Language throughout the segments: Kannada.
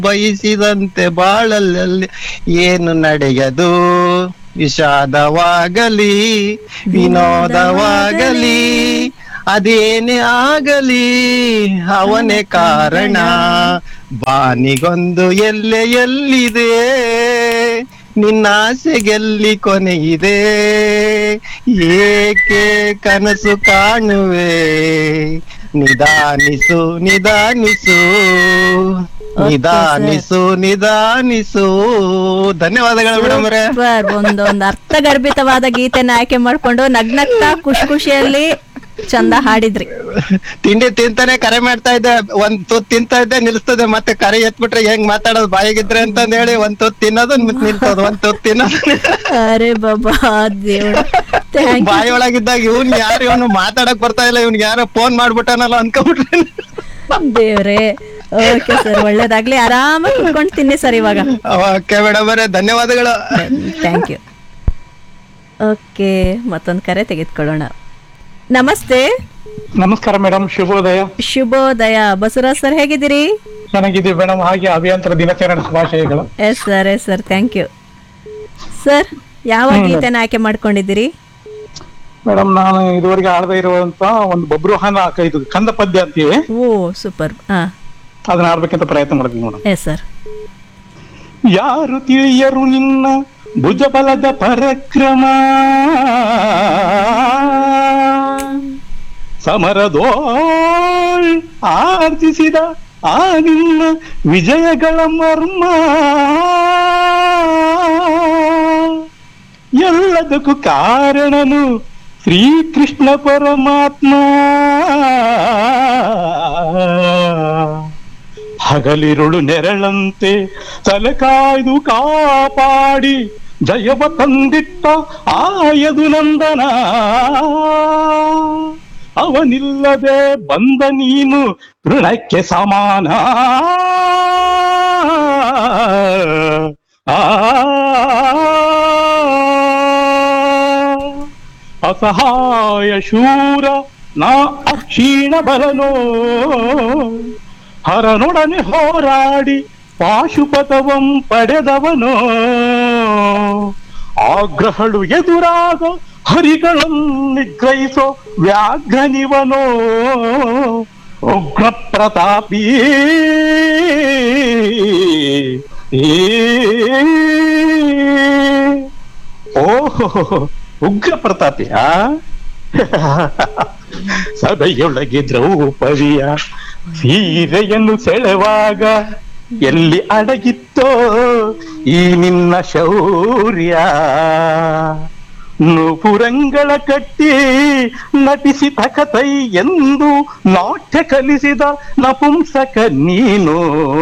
ಬಯಸಿದಂತೆ ಬಾಳಲ್ಲಿ ಏನು ನಡೆಯದು ವಿಷಾದವಾಗಲಿ ವಿನೋದವಾಗಲಿ ಅದೇನೇ ಆಗಲಿ ಅವನೇ ಕಾರಣ ಬಾನಿಗೊಂದು ಎಲ್ಲೆ ಎಲ್ಲಿದೆ ನಿನ್ನ ಆಸೆಗೆಲ್ಲಿ ಕೊನೆಯಿದೆ ಏಕೆ ಕನಸು ಕಾಣುವೆ ನಿಧಾನಿಸು ನಿಧಾನಿಸು ನಿಧಾನಿಸು ನಿಧಾನಿಸು ಧನ್ಯವಾದಗಳು ಮೇಡಮ್ ಅವರೇ ಸೂಪರ್ ಒಂದೊಂದು ಅರ್ಥಗರ್ಭಿತವಾದ ಗೀತೆನ ಆಯ್ಕೆ ಮಾಡ್ಕೊಂಡು ನಗ್ನಗ್ತಾ ಖುಷಿ ಖುಷಿಯಲ್ಲಿ ಚಂದ ಹಾಡಿದ್ರಿ ತಿಂಡಿ ತಿಂತಾನೆ ಕರೆ ಮಾಡ್ತಾ ಇದ್ದೆ ಒಂದ್ ತುತ್ ತಿಂತಾ ಇದ್ದೆ ನಿಲ್ಸ್ತದೆ ಮತ್ತೆ ಕರೆ ಎತ್ಬಿಟ್ರೆ ಹೆಂಗ್ ಮಾತಾಡೋದು ಬಾಯಿಗಿದ್ರೆ ಅಂತಂದ್ ಹೇಳಿ ಒಂದ್ ತುತ್ ತಿನ್ನೋದು ಮತ್ತ್ ನಿಲ್ಸೋದು ಒಂದ್ ತುತ್ ತಿನ್ನೋದು ಅರೆ ಬಾಬಾ ದೇವ್ರ ಥ್ಯಾಂಕ್ ಬಾಯಿ ಒಳಗಿದ್ದಾಗ ಇವ್ನ್ ಯಾರು ಇವನು ಮಾತಾಡಕ್ ಬರ್ತಾ ಇಲ್ಲ ಇವ್ನ್ ಯಾರೋ ಫೋನ್ ಮಾಡ್ಬಿಟ್ಟಾನಲ್ಲ ಅನ್ಕೊಂಡ್ಬಿಟ್ರೆ ದೇವ್ರೆ ಓಕೆ ಸರ್ ಒಳ್ಳೇದಾಗ್ಲಿ ಆರಾಮಾಗಿ ಕುತ್ಕೊಂಡು ತಿನ್ನಿ ಸರ್ ಇವಾಗ ಓಕೆ ಮೇಡಮ್ ಅವರೇ ಧನ್ಯವಾದಗಳು ಥ್ಯಾಂಕ್ ಯು ಓಕೆ ಮತ್ತೊಂದು ಕರೆ ತೆಗೆದುಕೊಳ್ಳೋಣ ನಮಸ್ತೆ ನಮಸ್ಕಾರ ಮೇಡಮ್ ಶುಭೋದಯ ಶುಭೋದಯ ಬಸವರಾಜ್ ಸರ್ ಹೇಗಿದ್ದೀರಿ ಚೆನ್ನಾಗಿದ್ದೀವಿ ಮೇಡಮ್ ಹಾಗೆ ಅಭಿಯಂತರ ದಿನಾಚರಣೆ ಶುಭಾಶಯಗಳು yes sir yes sir thank you sir ಯಾವ ಗೀತೆನ ಆಯ್ಕೆ ಮಾಡ್ಕೊಂಡಿದ್ದೀರಿ ಮೇಡಮ್ ನಾನು ಇದುವರೆಗೆ ಆಡದೇ ಇರುವಂತ ಒಂದು ಬಬ್ರುಹಾನ ಇದು ಕಂದ ಪದ್ಯ ಅಂತೀವಿ ಓ ಸೂಪರ್ ಹಾ ಅದನ್ನ ಆಡ್ಬೇಕಂತ ಪ್ರಯತ್ನ ಮಾಡಿದ್ವಿ ಮೇಡಮ್ ಎಸ್ ಸರ್ ಯಾರು ತಿಳಿಯರು ನಿನ್ನ ಭುಜಬಲದ ಪರಕ್ರಮ ಸಮರದೋಳ್ ಆರ್ಜಿಸಿದ ಆ ನಿನ್ನ ವಿಜಯಗಳ ಮರ್ಮ ಎಲ್ಲದಕ್ಕೂ ಕಾರಣನು ಶ್ರೀಕೃಷ್ಣ ಪರಮಾತ್ಮ ಹಗಲಿರುಳು ನೆರಳಂತೆ ತಲೆ ಕಾಯ್ದು ಕಾಪಾಡಿ ಜಯವ ತಂದಿಟ್ಟ ಆಯದು ನಂದನ ಅವನಿಲ್ಲದೆ ಬಂದ ನೀನು ಋಣಕ್ಕೆ ಸಮಾನ ಆ ಅಸಹಾಯ ಶೂರ ನಾ ಅಕ್ಷೀಣ ಬಲನೋ ಹರನೊಡನೆ ಹೋರಾಡಿ ಪಾಶುಪತವಂ ಪಡೆದವನೋ ಆಗ್ರಹಳು ಎದುರಾಗ ಹರಿಗಳನ್ನು ನಿಗ್ರಹಿಸೋ ವ್ಯಾಘ್ರನಿವನೋ ಉಗ್ರ ಪ್ರತಾಪಿ ಓಹೋ ಉಗ್ರ ಪ್ರತಾಪಿಯ ಸಭೆಯೊಳಗೆ ದ್ರೌಪದಿಯ ಸೀರೆಯನ್ನು ಸೆಳೆವಾಗ ಎಲ್ಲಿ ಅಡಗಿತ್ತೋ ಈ ನಿನ್ನ ಶೌರ್ಯ ನೂಪುರಂಗಳ ಕಟ್ಟಿ ನಟಿಸಿ ತಕತೈ ಎಂದು ನಾಟ್ಯ ಕಲಿಸಿದ ನಪುಂಸಕ ನೀನು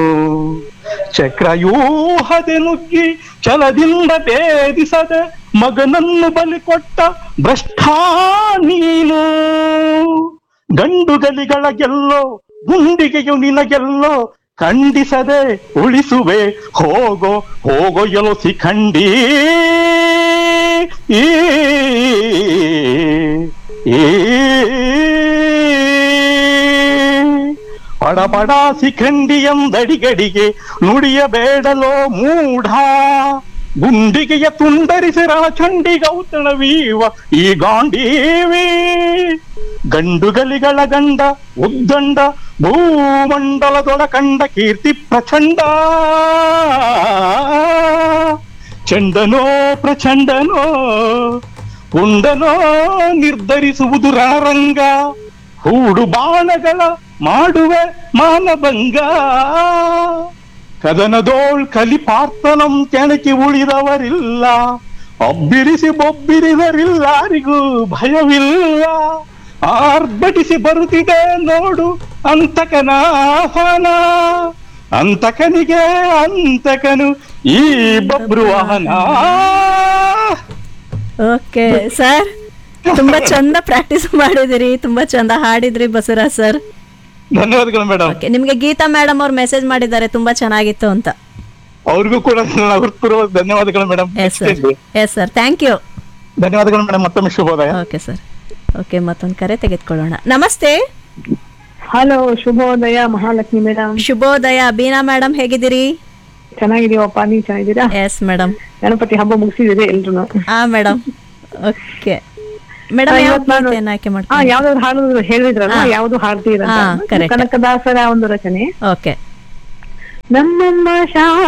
ಚಕ್ರಯೂಹದೆ ನುಗ್ಗಿ ಛಲದಿಂದ ಭೇದಿಸದ ಮಗನನ್ನು ಬಲಿ ಕೊಟ್ಟ ಭ್ರಷ್ಟ ನೀನು ಗಂಡುಗಲಿಗಳ ಗೆಲ್ಲೋ ಗುಂಡಿಗೆಯು ನಿನಗೆಲ್ಲೋ ಖಂಡಿಸದೆ ಉಳಿಸುವೆ ಹೋಗೋ ಹೋಗೋ ಎಲೋ ಸಿಖಂಡಿ ಈ ಈ ಪಡಪಡ ಸಿಖಂಡಿ ಎಂದಡಿಗಡಿಗೆ ನುಡಿಯಬೇಡಲೋ ಮೂಢ ಗುಂಡಿಗೆಯ ತುಂಡರಿಸಿ ರಣಚಂಡಿ ಗೌತಣವೀವ ಈ ಗಾಂಡೀವಿ ಗಂಡುಗಲಿಗಳ ಗಂಡ ಉದ್ದಂಡ ಭೂಮಂಡಲದೊಳ ಕಂಡ ಕೀರ್ತಿ ಪ್ರಚಂಡ ಚಂಡನೋ ಪ್ರಚಂಡನೋ ಪುಂಡನೋ ನಿರ್ಧರಿಸುವುದು ರಣರಂಗ ಹೂಡು ಬಾಣಗಳ ಮಾಡುವೆ ಮಾನಭಂಗ ಕದನದೋಳ್ ಕಲಿಪಾರ್ತನಂ ಕೆಣಕಿ ಉಳಿದವರಿಲ್ಲ ಅಬ್ಬಿರಿಸಿ ಬೊಬ್ಬಿರಿದರಿಲ್ಲಾರಿಗೂ ಭಯವಿಲ್ಲ ಆರ್ಭಟಿಸಿ ಬರುತ್ತಿದೆ ನೋಡು ಅಂತಕನ ಆಹ್ವಾನ ಅಂತಕನಿಗೆ ಅಂತಕನು ಈ ಬಬ್ರು ವಾಹನ ಓಕೆ ಸರ್ ತುಂಬಾ ಚಂದ ಪ್ರಾಕ್ಟೀಸ್ ಮಾಡಿದಿರಿ ತುಂಬಾ ಚಂದ ಹಾಡಿದ್ರಿ ಬಸವರಾಜ್ ಸರ್ ಧನ್ಯವಾದಗಳು ಮೇಡಮ್ ಓಕೆ ನಿಮ್ಗೆ ಗೀತಾ ಮೇಡಮ್ ಅವ್ರು ಮೆಸೇಜ್ ಮಾಡಿದ್ದಾರೆ ತುಂಬಾ ಚೆನ್ನಾಗಿತ್ತು ಅಂತ ಅವ್ರಿಗೂ ಕೂಡ ನನ್ನ ಹೃತ್ಪೂರ್ವಕ ಧನ್ಯವಾದಗಳು madam yes sir yes sir thank you ಧನ್ಯವಾದಗಳು ಮೇಡಮ್ ಮತ್ತೊಮ್ಮೆ ಶುಭೋದಯ ಓಕೆ ಸರ್ ಓಕೆ ಮತ್ತೊಂದು ಕರೆ ತೆಗೆದುಕೊಳ್ಳೋಣ ನಮಸ್ತೆ ಹಲೋ ಶುಭೋದಯ ಮಹಾಲಕ್ಷ್ಮಿ ಮೇಡಮ್ ಶುಭೋದಯ ಬೀನಾ ಮೇಡಮ್ ಹೇಗಿದ್ದೀರಿ ಚೆನ್ನಾಗಿದೀವಪ್ಪ ನೀವ್ ಚೆನ್ನಾಗಿದ್ದೀರಾ ಎಸ್ ಮೇಡಮ್ ಗಣಪತಿ ಹಬ್ಬ ಮುಗಿಸಿದಿರಿ ಎಲ್ರು ಹಾ ಮೇಡಮ್ ಓಕೆ ಮೇಡಮ್ ಹಾ, ಯಾವ ಇವತ್ತು ನಾನು- ಗೀತೆಯನ್ನ ಆಯ್ಕೆ ಹಾ ಮಾಡ್ಕೊಂಡು ಯಾವ್ದಾದ್ರು ಹಾಡು ಹೇಳಿದ್ರಲ್ಲ ಹಾ. ಯಾವ್ದು ಹಾಡ್ತೀರ ಹಾ, correct. ಕನಕದಾಸರ ಒಂದು ರಚನೆ ಓಕೆ ನಮ್ಮಮ್ಮ ಶಾ